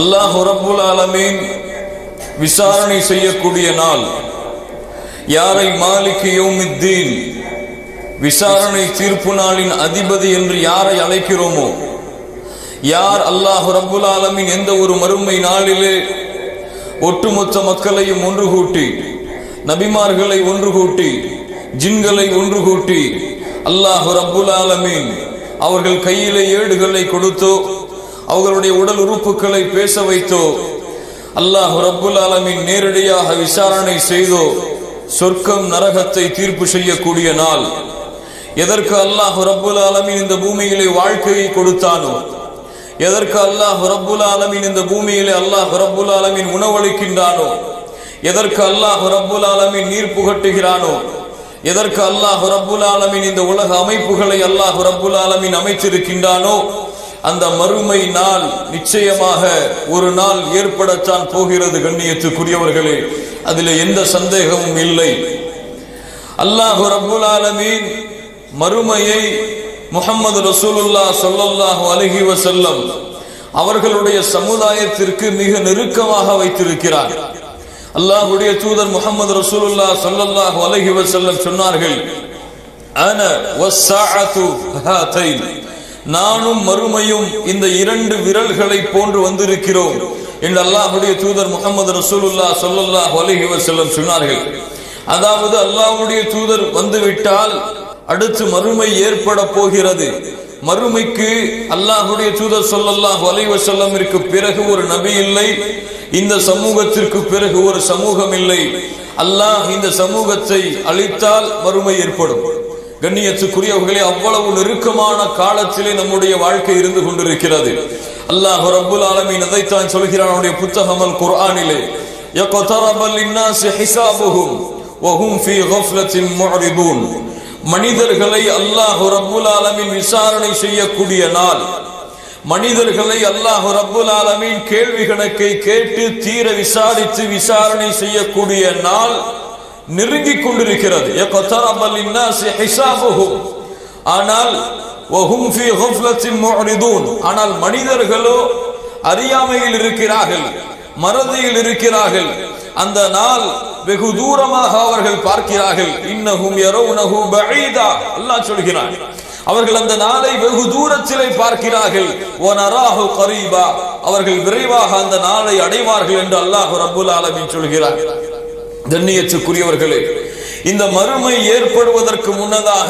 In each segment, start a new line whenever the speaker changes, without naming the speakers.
அல்லாஹ் ரப்புல் ஆலமீன் விசாரணை செய்யக்கூடிய நாள் யாரை மாலிக் யௌமித்தீன் விசாரணை தீர்ப்பு நாளின் அதிபதி என்று யாரை அழைக்கிறோமோ யார் அல்லாஹ் ரப்புல் ஆலமீன் எந்த ஒரு மறுமை நாளிலே ஒட்டுமொத்த மக்களையும் ஒன்று கூட்டி நபிமார்களை ஒன்று கூட்டி ஜின்களை ஒன்று கூட்டி அல்லாஹ் ரப்புல் ஆலமீன் அவர்கள் கையிலே ஏடுகளை கொடுத்தோ அவர்களுடைய உடல் உறுப்புகளை பேச வைத்தோ அல்லாஹ் ரப்புல் ஆலமீன் நேரடியாக விசாரணை செய்தோ சொர்க்கம் நரகத்தை தீர்ப்பு செய்யக்கூடிய நாள் எதற்கு அல்லாஹ் ரப்புல் ஆலமீன் இந்த பூமியிலே வாழ்க்கையை கொடுத்தானோ எதற்கு அல்லாஹ் ரப்புல் ஆலமீன் இந்த பூமியிலே அல்லாஹ் ரப்புல் ஆலமீன் உணவளிக்கின்றானோ எதற்கு அல்லாஹ் ரப்புல் ஆலமீன் நீர் புகட்டுகிறானோ எதற்கு அல்லாஹ் ரப்புல் ஆலமீன் இந்த உலக அமைப்புகளை அல்லாஹ் ரப்புல் ஆலமீன் அமைத்திருக்கின்றானோ அந்த மறுமை நாள் நிச்சயமாக ஒரு நாள் ஏற்படத்தான் போகிறது கண்ணியத்துக்குரியவர்களே அதில் எந்த சந்தேகமும் இல்லை அல்லாஹு ரப்புல் ஆலமீன் மறுமையை முகமது ரசூலுல்லா சொல்லல்லாஹு அலஹி வசல்லம் அவர்களுடைய சமுதாயத்திற்கு மிக நெருக்கமாக வைத்திருக்கிறார் அல்லாஹுடைய தூதர் முகமது ரசூலுல்லா சொல்லல்லாஹு அலஹி வசல்லம் சொன்னார்கள் அன வஸ்ஸாஅத்து ஹாதைன் நானும் மறுமையும் இந்த இரண்டு விரல்களை போன்று வந்திருக்கிறோம் என்று அல்லாஹுடைய தூதர் முகமது ரசூலுல்லா சொல்லல்லாஹு அலஹி வசல்லம் சொன்னார்கள் அதாவது அல்லாஹ்வுடைய தூதர் வந்துவிட்டால் அடுத்து மறுமை ஏற்பட போகிறது மறுமைக்கு அல்லாஹுடைய தூதர் சொல்லல்லாஹு அலைஹி வஸல்லமிற்கு பிறகு ஒரு நபி இல்லை இந்த சமூகத்திற்கு பிறகு ஒரு சமூகம் இல்லை அல்லாஹ் இந்த சமூகத்தை அழித்தால் மறுமை ஏற்படும் கண்ணியத்துக்குரியவர்களே அவ்வளவு நெருக்கமான காலத்திலே நம்முடைய வாழ்க்கை இருந்து கொண்டிருக்கிறது அல்லாஹ் ரப்புல் ஆலமீன் அதைத்தான் சொல்கிறான் அவனுடைய புத்தகம் அல் குர்ஆனிலே يقترب للناس حسابهم وهم في غفلة معرضون மனிதர்களை அல்லாஹ் ரப்புல் ஆலமீன் விசாரணை செய்யக்கூடிய நாள் மனிதர்களை அல்லாஹ் ரப்புல் ஆலமீன் கேள்வி கணக்கை கேட்டு தீர விசாரித்து விசாரணை செய்யக்கூடிய நாள் நெருங்கிக் கொண்டிருக்கிறது يقترب للناس حسابهم ஆனால் وهم في غفلة معرضون ஆனால் மனிதர்களோ அறியாமையில் இருக்கிறார்கள் மறதியில் இருக்கிறார்கள் அந்த நாள் வெகு தூரமாக அவர்கள் பார்க்கிறார்கள் இன்னஹும் யரவுனஹு பஈதா அல்லாஹ் சொல்கிறான் அவர்கள் அந்த நாளை வெகு தூரத்திலே பார்க்கிறார்கள் வனராஹு கரீபா அவர்கள் விரைவாக அந்த நாளை அடைவார்கள் என்று அல்லாஹ் ரப்புல் ஆலமீன் சொல்கிறார் கண்ணியத்துக்குரியவர்களே இந்த மறுமை ஏற்படுவதற்கு முன்னதாக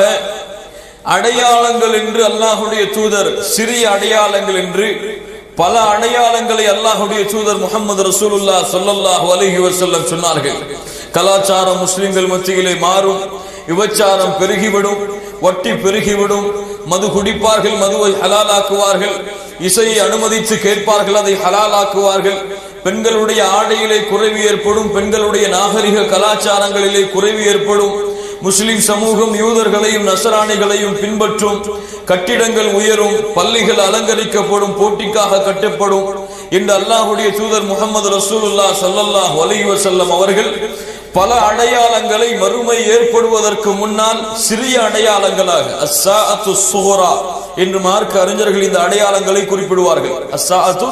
அடையாளங்கள் என்று அல்லாஹுடைய தூதர் சிறிய அடையாளங்கள் என்று பல அடையாளங்களை அல்லாஹுடைய தூதர் முகமது ரசூலுல்லா சொல்லல்லாஹு அலைஹி வஸல்லம் சொன்னார்கள் கலாச்சாரம் முஸ்லிம்கள் மத்தியிலே மாறும் விபச்சாரம் பெருகிவிடும் வட்டி பெருகிவிடும் மது குடிப்பார்கள் மதுவை ஹலாலாக்குவார்கள் இசையை அனுமதித்து கேட்பார்கள் அதை ஹலாலாக்குவார்கள் பெண்களுடைய ஆடையிலே குறைவு ஏற்படும் பெண்களுடைய நாகரிக கலாச்சாரங்களிலே குறைவு ஏற்படும் முஸ்லிம் சமூகம் யூதர்களையும் நசராணிகளையும் பின்பற்றும் கட்டிடங்கள் உயரும் பள்ளிகள் அலங்கரிக்கப்படும் போட்டிக்காக கட்டப்படும் என்று அல்லாஹுடைய தூதர் முகமது ரசூலுல்லா சல்லல்லாஹ் அலைஹி வஸல்லம் அவர்கள் பல அடையாளங்களை மறுமை ஏற்படுவதற்கு முன்னால் சிறிய அடையாளங்களாக அஸ்ஸாஅத்து சுஹரா என்று மார்க்க அறிஞர்கள் இந்த அடையாளங்களை குறிப்பிடுவார்கள் அஸ்ஸாஅத்து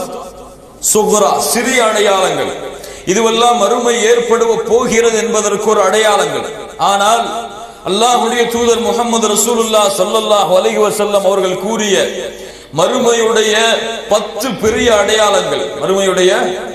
சுஹரா சிறிய அடையாளங்கள் இதுவெல்லாம் மறுமை ஏற்படுவ போகிறது என்பதற்கு ஒரு அடையாளங்கள் ஆனால் அல்லாஹுடைய தூதர் முகமது ரசூலுல்லா சல்லல்லாஹு அலைஹி வஸல்லம் அவர்கள் கூறிய மறுமையுடைய பத்து பெரிய அடையாளங்கள் மறுமையுடைய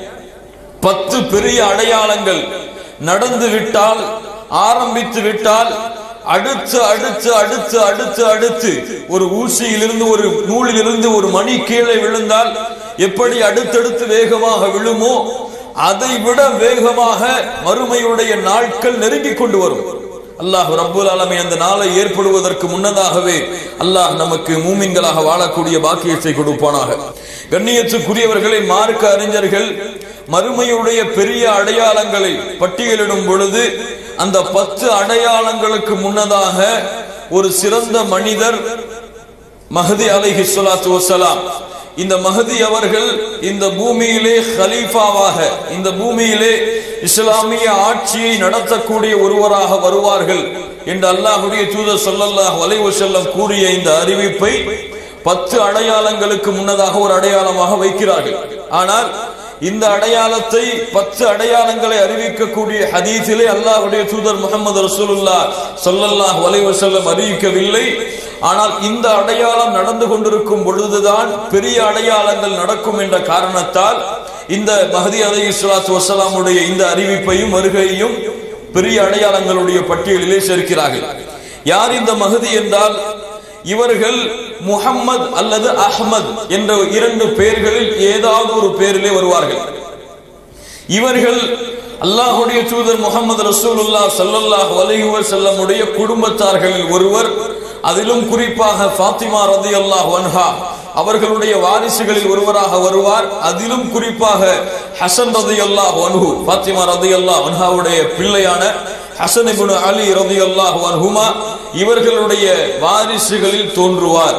பத்து பெரிய அடையாளங்கள் நடந்து விட்டால் ஆரம்பித்து விட்டால் அடுத்து அடுத்து அடுத்து அடுத்து அடுத்து ஒரு ஊசியிலிருந்து ஒரு நூலிலிருந்து ஒரு மணி கீழே விழுந்தால் எப்படி அடுத்தடுத்து வேகமாக விழுமோ அதை விட வேகமாக மறுமையுடைய நாட்கள் நெருங்கிக் கொண்டு வரும் அல்லாஹ் ரப்புல் ஆலமீன் அந்த நாளை ஏற்படுவதற்கு முன்னதாகவே அல்லாஹ் நமக்கு மூமின்களாக வாழக்கூடிய பாக்கியத்தை கொடுப்பானாக கண்ணியத்துக்குரியவர்களை மார்க்க அறிஞர்கள் மறுமையுடைய பெரிய அடையாளங்களை பட்டியலிடும் பொழுது அந்த பத்து அடையாளங்களுக்கு முன்னதாக ஒரு சிறந்த மனிதர் மஹதி அலைஹி ஸலாத்து வஸலாம் இந்த மஹதி அவர்கள் இந்த பூமியிலே ஹலீஃபாவாக இந்த பூமியிலே இஸ்லாமிய ஆட்சியை நடத்தக்கூடிய ஒருவராக வருவார்கள் என்று அல்லாஹுடைய தூதர் ஸல்லல்லாஹு அலைஹி வஸல்லம் கூறிய இந்த அறிவிப்பை பத்து அடையாளங்களுக்கு முன்னதாக ஒரு அடையாளமாக வைக்கிறார்கள் ஆனால் இந்த அடையாளத்தை பத்து அடையாளங்களை அறிவிக்கக்கூடிய ஹதீஸிலே அல்லாஹ்வுடைய தூதர் முகமது ரசூலுல்லா ஸல்லல்லாஹு அலைஹி வஸல்லம் அறிவிக்கவில்லை ஆனால் இந்த அடையாளம் நடந்து கொண்டிருக்கும் பொழுதுதான் பெரிய அடையாளங்கள் நடக்கும் என்ற காரணத்தால் இந்த மஹதி அலை இஸ்லாத்து வசலாமுடைய இந்த அறிவிப்பையும் வருகையையும் பெரிய அடையாளங்களுடைய பட்டியலிலே சேர்க்கிறார்கள் யார் இந்த மஹதி என்றால் இவர்கள் முஹம்மது அல்லது அஹ்மத் என்ற இரண்டு பெயர்களில் ஏதாவது ஒரு பெயரிலே வருவார்கள் இவர்கள் அல்லாஹுடைய தூதர் முகமது ரசூலுல்லா ஸல்லல்லாஹு அலைஹி வஸல்லமுடைய குடும்பத்தார்களில் ஒருவர் அதிலும் குறிப்பாக ஃபாத்திமா ரலியல்லாஹு அன்ஹா அவர்களுடைய வாரிசுகளில் ஒருவராக வருவார் அதிலும் குறிப்பாக ஹசன் ரலியல்லாஹு அன்ஹு ஃபாத்திமா ரலியல்லாஹு அன்ஹாவுடைய பிள்ளையான ஹசன் இப்னு அலி ரலியல்லாஹு அன்ஹுமா இவர்களுடைய வாரிசுகளில் தோன்றுவார்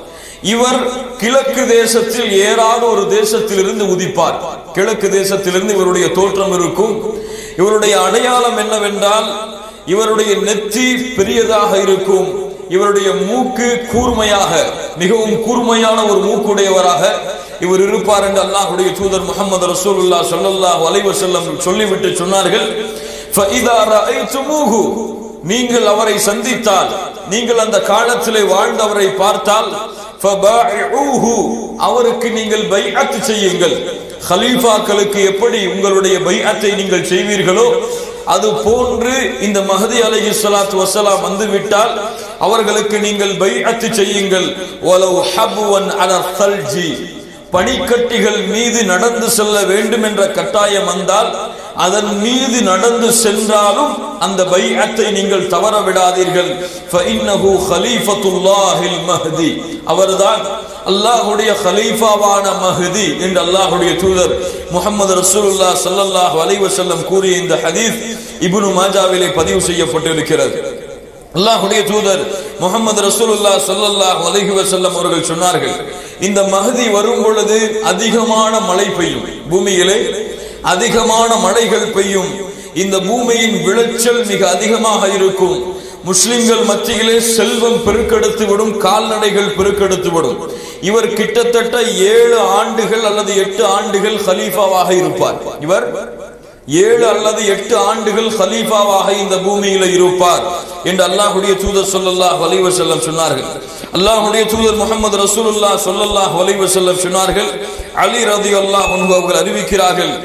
இவர் கிழக்கு தேசத்தில் ஏறாத ஒரு தேசத்திலிருந்து உதிப்பார் கிழக்கு தேசத்திலிருந்து இவருடைய தோற்றம் இருக்கும் இவருடைய அடையாளம் என்னவென்றால் இவருடைய நெற்றி பெரியதாக இருக்கும் இவருடைய மூக்கு கூர்மையாக மிகவும் கூர்மையான ஒரு மூக்குடையவராக இவர் இருப்பார் என்று அல்லாஹுடைய தூதர் முகமது ரசூலுல்லா ஸல்லல்லாஹு அலைஹி வஸல்லம் சொல்லிவிட்டு சொன்னார்கள் فَإِذَا رَأَيْتُمُوهُ நீங்கள் அவரை சந்தித்தால் நீங்கள் அந்த காலத்திலே வாழ்ந்தவரை பார்த்தால் فَبَايِعُوهُ அவருக்கு நீங்கள் பைஅத் செய்யுங்கள் ஹலீஃபாக்களுக்கு எப்படி உங்களுடைய பைஅத்தை நீங்கள் செய்வீர்களோ அது போன்று இந்த மஹதி அலைஹி ஸலாத்து வஸலாம் வந்து விட்டால் அவர்களுக்கு நீங்கள் பைஅத் செய்யுங்கள் வலவ் ஹப்வன் அலா தல்ஜி பனிக்கட்டிகள் மீது நடந்து செல்ல வேண்டும் என்ற கட்டாயம் வந்தால் அதன் மீது நடந்து சென்றாலும் அந்த பைஅத்தை நீங்கள் தவற விடாதீர்கள் ஃபஇன்னஹு ஹலீஃபத்துல்லாஹில் மஹ்தி அவர்தான் அல்லாஹ்வுடைய ஹலீஃபாவான மஹ்தி என்று அல்லாஹ்வுடைய தூதர் முஹம்மது ரசூலுல்லாஹ் ஸல்லல்லாஹு அலைஹி வஸல்லம் கூறிய இந்த ஹதீஸ் இப்னு மாஜாவிலே பதிவு செய்யப்பட்டிருக்கிறது அல்லாஹ்வுடைய தூதர் முகமது ரசூலுல்லாஹ் ஸல்லல்லாஹு அலைஹி வஸல்லம் அவர்கள் சொன்னார்கள் இந்த மஹதி வரும் பொழுது அதிகமான மழை பெய்யும் பூமியிலே அதிகமான மழைகள் பெய்யும் இந்த பூமியின் விளைச்சல் மிக அதிகமாக இருக்கும் முஸ்லிம்கள் மத்தியிலே செல்வம் பெருக்கெடுத்து விடும் கால்நடைகள் பெருக்கெடுத்து விடும் இவர் கிட்டத்தட்ட ஏழு ஆண்டுகள் அல்லது எட்டு ஆண்டுகள் ஹலீஃபாவாக இருப்பார் இவர் ஏழு அல்லது எட்டு ஆண்டுகள் ஹலீஃபாவாக இந்த பூமியில இருப்பார் என்று அல்லாஹுடைய தூதர் சொல்லல்லாஹ் அலைஹி வஸல்லம் சொன்னார்கள் அல்லாஹுடைய தூதர் முகமது ரசூலுல்லாஹ் சொல்லல்லாஹ் அலைஹி வஸல்லம் சொன்னார்கள் அலி ரலியல்லாஹு அன்ஹு அவர்கள் அறிவிக்கிறார்கள்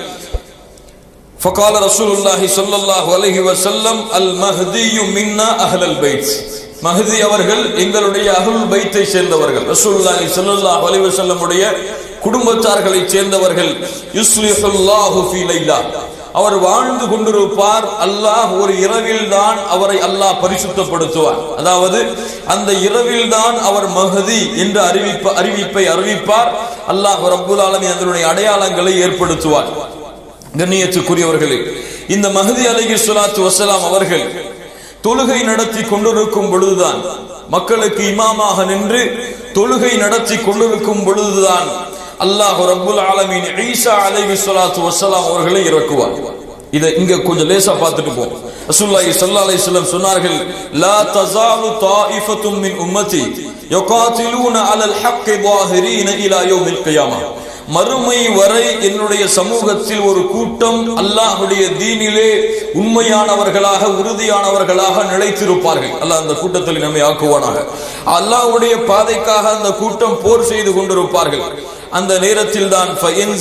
فقال رسول الله صلى الله عليه وسلم المهدي منا اهل البيت மஹதி அவர்கள் எங்களுடைய அஹுல் பைத்தை சேர்ந்தவர்கள் ரசூலுல்லாஹி ஸல்லல்லாஹு அலைஹி வஸல்லம் உடைய குடும்பத்தார்களை சேர்ந்தவர்கள் யுஸ்லிஹுல்லாஹு ஃபீ லைலா அவர் வாழ்ந்து கொண்டிருப்பார் அல்லாஹ் ஒரு இரவில் தான் அவரை அல்லாஹ் பரிசுத்தப்படுத்துவார் அதாவது அந்த இரவில் தான் அவர் மஹதி என்று அறிவிப்ப அறிவிப்பை அறிவிப்பார் அல்லாஹ் ரப்புல் ஆலமீன் அதனுடைய அடையாளங்களை ஏற்படுத்துவார் கண்ணியத்துக்குரியவர்களே இந்த மஹதி அலைஹி ஸலாத்து வஸலாம் அவர்கள் தொழுகை நடத்தி கொண்டிருக்கும் பொழுதுதான் மக்களுக்கு இமாமாக நின்று தொழுகை நடத்தி கொண்டிருக்கும் பொழுதுதான் அல்லாஹ் ரப்புல் ஆலமீன் ஈசா அலைஹி ஸலாத்து வஸலாம் அவர்களை இறக்குவார் இதை இங்க கொஞ்சம் லேசா பார்த்துட்டு போம் ரசூலுல்லாஹி ஸல்லல்லாஹு அலைஹி வஸல்லம் சொன்னார்கள் லா தஸாலு தாயிஃபத்தும் மின் உம்மதி யகாத்திலூன அலல் ஹக்கி ظاهرين இலா யௌமில் கியாமா மறுமை வரை என்னுடைய சமூகத்தில் ஒரு கூட்டம் அல்லாஹுடைய தீனிலே உண்மையானவர்களாக உறுதியானவர்களாக நிலைத்திருப்பார்கள் அல்லாஹ் அந்த கூட்டத்தில் நம்மை ஆக்குவானாக அல்லாஹ்வுடைய பாதைக்காக அந்த கூட்டம் போர் செய்து கொண்டிருப்பார்கள் அந்த நேரத்தில் தான்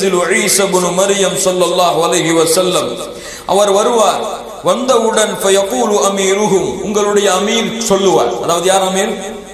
மரியம் சொல்லல்லாஹு அலைஹி வஸல்லம் அவர் வருவார் வந்தவுடன் ஃபயகூலு அமீருஹும் உங்களுடைய அமீர் சொல்லுவார் அதாவது யார் அமீர்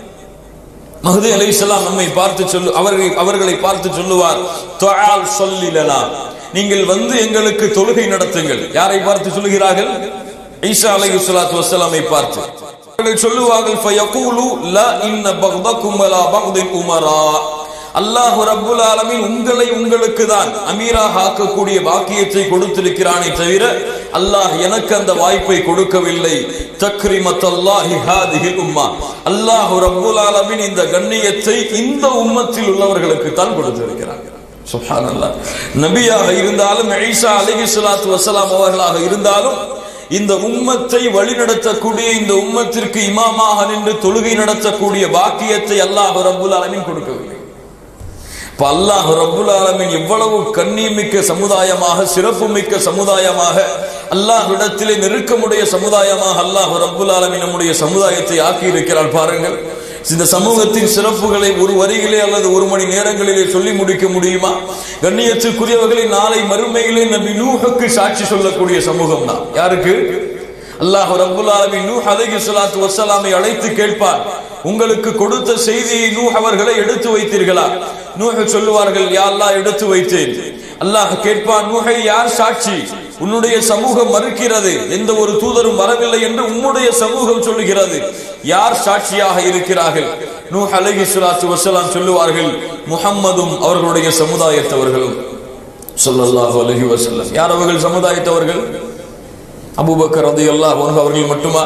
மஹதி அலைஹிஸ்ஸலாம் நம்மை பார்த்து சொல்லு அவர்களை அவர்களை பார்த்து சொல்லுவார் தொஆல் சொல்லிலனா நீங்கள் வந்து எங்களுக்கு தொழுகை நடத்துங்கள் யாரை பார்த்து சொல்லுகிறார்கள் ஈசா அலைஹிஸ்ஸலாத்து வஸ்ஸலாமை பார்த்து அவர்கள் சொல்லுவார்கள் ஃபயகூலு லா இன்ன பக்தக்கும் வலா பக்தின் உமரா அல்லாஹ் ரப்புல் ஆலமீன் உங்களை உங்களுக்கு தான் அமீராக ஆக்கக்கூடிய பாக்கியத்தை கொடுத்திருக்கிறானே தவிர அல்லாஹ் எனக்கு அந்த வாய்ப்பை கொடுக்கவில்லை தக்ரிமத் அல்லாஹி ஹாதிஹில் உம்மா அல்லாஹ் ரப்புல் ஆலமீன் இந்த கண்ணியத்தை இந்த உம்மத்தில் உள்ளவர்களுக்கு தான் கொடுத்திருக்கிறார் சுப்ஹானல்லாஹ் நபியாக இருந்தாலும் ஈசா அலைஹிஸ்ஸலாத்து வஸலாம் அவர்களாக இருந்தாலும் இந்த உம்மத்தை வழிநடத்தக்கூடிய இந்த உம்மத்திற்கு இமாமாக நின்று தொழுகை நடத்தக்கூடிய பாக்கியத்தை அல்லாஹ் ரப்புல் ஆலமீன் கொடுக்கவில்லை இப்ப அல்லாஹ் ரப்புல் ஆலமீன் எவ்வளவு கண்ணியமிக்க சமுதாயமாக சிறப்புமிக்க சமுதாயமாக அல்லாஹ்விடத்திலே நெருக்கமுடைய சமுதாயமாக அல்லாஹ் ரப்புல் ஆலமீன் நம்முடைய சமுதாயத்தை ஆக்கி இருக்கிறார் பாருங்கள் இந்த சமூகத்தின் சிறப்புகளை ஒரு வரியிலே அல்லது ஒரு மணி நேரங்களிலே சொல்லி முடிக்க முடியுமா கண்ணியத்துக்குரியவர்களை நாளை மறுமையிலே நபி நூஹுக்கு சாட்சி சொல்லக்கூடிய சமூகம் தான் யாருக்கு அல்லாஹ் ரப்புல் ஆலமீன் நூஹ் அலைஹி ஸலாத்து வஸலாமை அழைத்து கேட்பார் உங்களுக்கு கொடுத்த செய்தியை நூஹ் அவர்களை எடுத்து வைத்தீர்களா நூஹ் சொல்லுவார்கள் யா அல்லாஹ் எடுத்து வைத்தேன் அல்லாஹ் கேட்பான் நூஹை யார் சாட்சி உன்னுடைய சமூகம் மறுக்கிறது எந்த ஒரு தூதரும் வரவில்லை என்று உன்னுடைய சமூகம் சொல்லுகிறது யார் சாட்சியாக இருக்கிறார்கள் நூஹ் அலைஹி ஸலாத்து வஸலாம் சொல்லுவார்கள் முஹம்மதும் அவர்களுடைய சமுதாயத்தவர்களும் ஸல்லல்லாஹு அலைஹி வஸல்லம் யார் அவர்கள் சமுதாயத்தவர்கள் அபூபக்கர் ரலியல்லாஹு அன்ஹு அவர்கள் மட்டுமா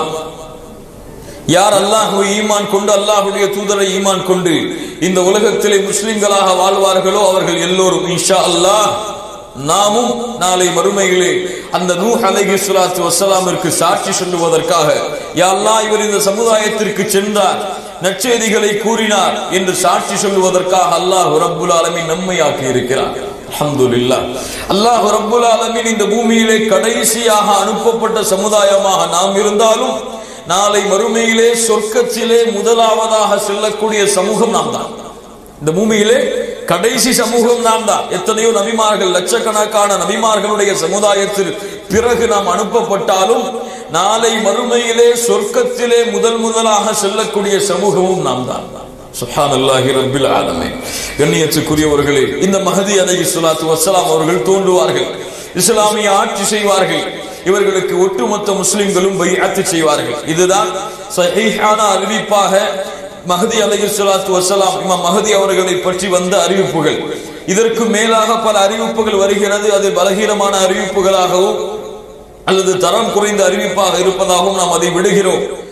யார் அல்லாஹ்வை ஈமான் கொண்டு அல்லாஹ்வுடைய தூதரை ஈமான் கொண்டு இந்த உலகத்திலே முஸ்லிம்களாக வாழ்வார்களோ அவர்கள் எல்லோரும் இன்ஷா அல்லாஹ் நாமும் நாளை மறுமையிலே அந்த நூஹ் அலைஹி ஸலாத்து வஸலாமிற்கு சாட்சி சொல்லுவதற்காக யா அல்லாஹ் இவர் இந்த சமுதாயத்திற்கு சென்றார் நற்செய்திகளை கூறினார் என்று சாட்சி சொல்லுவதற்காக அல்லாஹ் ரப்புல் ஆலமீன் நம்மை ஆக்கி இருக்கிறார் அல்ஹம்துலில்லாஹ் அல்லாஹ் ரப்புல் ஆலமீன் இந்த பூமியிலே கடைசியாக அனுப்பப்பட்ட சமுதாயமாக நாம் இருந்தாலும் நாளை மறுமையிலே சொர்க்கத்திலே முதலாவதாக செல்லக்கூடிய சமூகம் நாம் தான் இந்த பூமியிலே கடைசி சமூகம் நாம் தான் எத்தனையோ நபிமார்கள் லட்சக்கணக்கான நபிமார்களுடைய சமுதாயத்தில் பிறகு நாம் அனுப்பப்பட்டாலும் நாளை மறுமையிலே சொர்க்கத்திலே முதல் முதலாக செல்லக்கூடிய சமூகமும் நாம் தான் சுஹானல்லாஹி ரப்பில் ஆலமீன் கண்ணியத்துக்குரியவர்களே இந்த மஹதி அலைஹி ஸலாத்து வஸ்ஸலாம் அவர்கள் தோன்றுவார்கள் இஸ்லாமிய ஆட்சி செய்வார்கள் இவர்களுக்கு ஒட்டுமொத்த முஸ்லிம்களும் பைஅத்து செய்வார்கள் இதுதான் சஹீஹான அறிவிப்பாக மஹதி அலைஹி ஸலாத்து வஸ்ஸலாம் இமாம் மஹதி அவர்களை பற்றி வந்த அறிவிப்புகள் இதற்கு மேலாக பல அறிவிப்புகள் வருகிறது அது பலகீனமான அறிவிப்புகளாகவும் அல்லது தரம் குறைந்த அறிவிப்பாக இருப்பதாகவும் நாம் அதை விடுகிறோம்